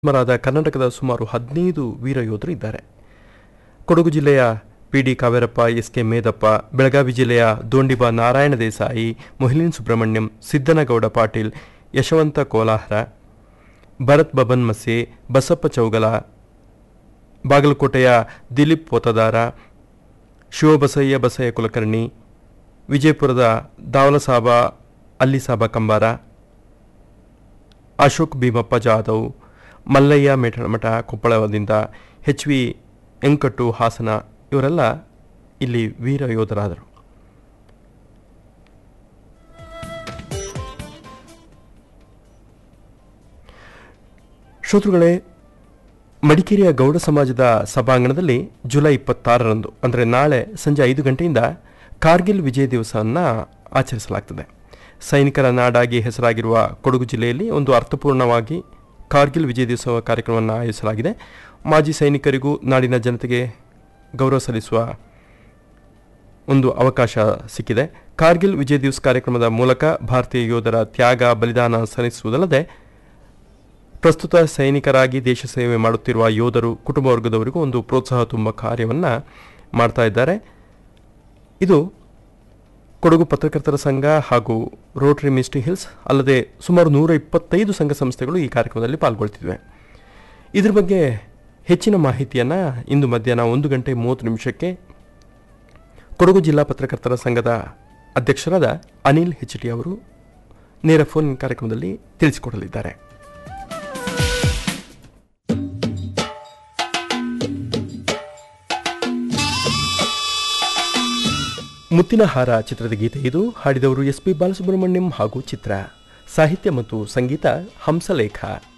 ಹುತಾತ್ಮರಾದ ಕರ್ನಾಟಕದ ಸುಮಾರು ಹದಿನೈದು ವೀರ ಯೋಧರು ಇದ್ದಾರೆ ಕೊಡಗು ಜಿಲ್ಲೆಯ P D Kaverappa S K Medappa Belagavi ಜಿಲ್ಲೆಯ ದೋಂಡಿಬ ನಾರಾಯಣ ದೇಸಾಯಿ ಮೊಹಿಲಿನ್ ಸುಬ್ರಹ್ಮಣ್ಯಂ ಸಿದ್ದನಗೌಡ ಪಾಟೀಲ್ ಯಶವಂತ ಕೋಲಾಹರ ಭರತ್ ಬಬನ್ ಮಸೆ ಬಸಪ್ಪ ಚೌಗಲ ಬಾಗಲಕೋಟೆಯ ದಿಲೀಪ್ ಪೋತದಾರ ಶಿವಬಸಯ್ಯ ಬಸಯ್ಯ ಕುಲಕರ್ಣಿ ವಿಜಯಪುರದ ದಾವಲಸಾಬ ಅಲ್ಲಿಸಾಬ ಕಂಬಾರ ಅಶೋಕ್ ಭೀಮಪ್ಪ ಜಾಧವ್ ಮಲ್ಲಯ್ಯ ಮೇಠಮಠ ಕೊಪ್ಪಳದಿಂದ ಎಚ್ ವಿ ಎಂಕಟ್ಟು ಹಾಸನ ಇವರೆಲ್ಲ ಇಲ್ಲಿ ವೀರ ಯೋಧರಾದರು ಶ್ರೋತೃಗಳೇ ಮಡಿಕೇರಿಯ ಗೌಡ ಸಮಾಜದ ಸಭಾಂಗಣದಲ್ಲಿ ಜುಲೈ ಇಪ್ಪತ್ತಾರರಂದು ಅಂದರೆ ನಾಳೆ ಸಂಜೆ ಐದು ಗಂಟೆಯಿಂದ ಕಾರ್ಗಿಲ್ ವಿಜಯ ದಿವಸವನ್ನು ಆಚರಿಸಲಾಗ್ತದೆ ಸೈನಿಕರ ನಾಡಾಗಿ ಹೆಸರಾಗಿರುವ ಕೊಡಗು ಜಿಲ್ಲೆಯಲ್ಲಿ ಒಂದು ಅರ್ಥಪೂರ್ಣವಾಗಿ ಕಾರ್ಗಿಲ್ ವಿಜಯ ದಿವಸ ಕಾರ್ಯಕ್ರಮವನ್ನು ಆಯೋಜಿಸಲಾಗಿದೆ ಮಾಜಿ ಸೈನಿಕರಿಗೂ ನಾಡಿನ ಜನತೆಗೆ ಗೌರವ ಸಲ್ಲಿಸುವ ಒಂದು ಅವಕಾಶ ಸಿಕ್ಕಿದೆ ಕಾರ್ಗಿಲ್ ವಿಜಯ ದಿವಸ ಕಾರ್ಯಕ್ರಮದ ಮೂಲಕ ಭಾರತೀಯ ಯೋಧರ ತ್ಯಾಗ ಬಲಿದಾನ ಸಲ್ಲಿಸುವುದಲ್ಲದೆ ಪ್ರಸ್ತುತ ಸೈನಿಕರಾಗಿ ದೇಶ ಸೇವೆ ಮಾಡುತ್ತಿರುವ ಯೋಧರು ಕುಟುಂಬ ವರ್ಗದವರಿಗೂ ಒಂದು ಪ್ರೋತ್ಸಾಹ ತುಂಬ ಕಾರ್ಯವನ್ನು ಮಾಡ್ತಾ ಇದ್ದಾರೆ ಇದು ಕೊಡಗು ಪತ್ರಕರ್ತರ ಸಂಘ ಹಾಗೂ ರೋಟರಿ ಮಿಸ್ಟಿ ಹಿಲ್ಸ್ ಅಲ್ಲದೆ ಸುಮಾರು ನೂರ ಇಪ್ಪತ್ತೈದು ಸಂಘ ಸಂಸ್ಥೆಗಳು ಈ ಕಾರ್ಯಕ್ರಮದಲ್ಲಿ ಪಾಲ್ಗೊಳ್ತಿವೆ ಇದ್ರ ಬಗ್ಗೆ ಹೆಚ್ಚಿನ ಮಾಹಿತಿಯನ್ನು ಇಂದು ಮಧ್ಯಾಹ್ನ ಒಂದು ಗಂಟೆ ಮೂವತ್ತು ನಿಮಿಷಕ್ಕೆ ಕೊಡಗು ಜಿಲ್ಲಾ ಪತ್ರಕರ್ತರ ಸಂಘದ ಅಧ್ಯಕ್ಷರಾದ ಅನಿಲ್ ಹೆಚ್ ಟಿ ಅವರು ನೇರ ಫೋನ್ ಕಾರ್ಯಕ್ರಮದಲ್ಲಿ ತಿಳಿಸಿಕೊಡಲಿದ್ದಾರೆ ಮುತ್ತಿನ ಹಾರ ಚಿತ್ರದ ಗೀತೆ ಇದು ಹಾಡಿದವರು ಎಸ್ ಪಿ ಬಾಲಸುಬ್ರಹ್ಮಣ್ಯಂ ಹಾಗೂ ಚಿತ್ರ ಸಾಹಿತ್ಯ ಮತ್ತು ಸಂಗೀತ ಹಂಸಲೇಖ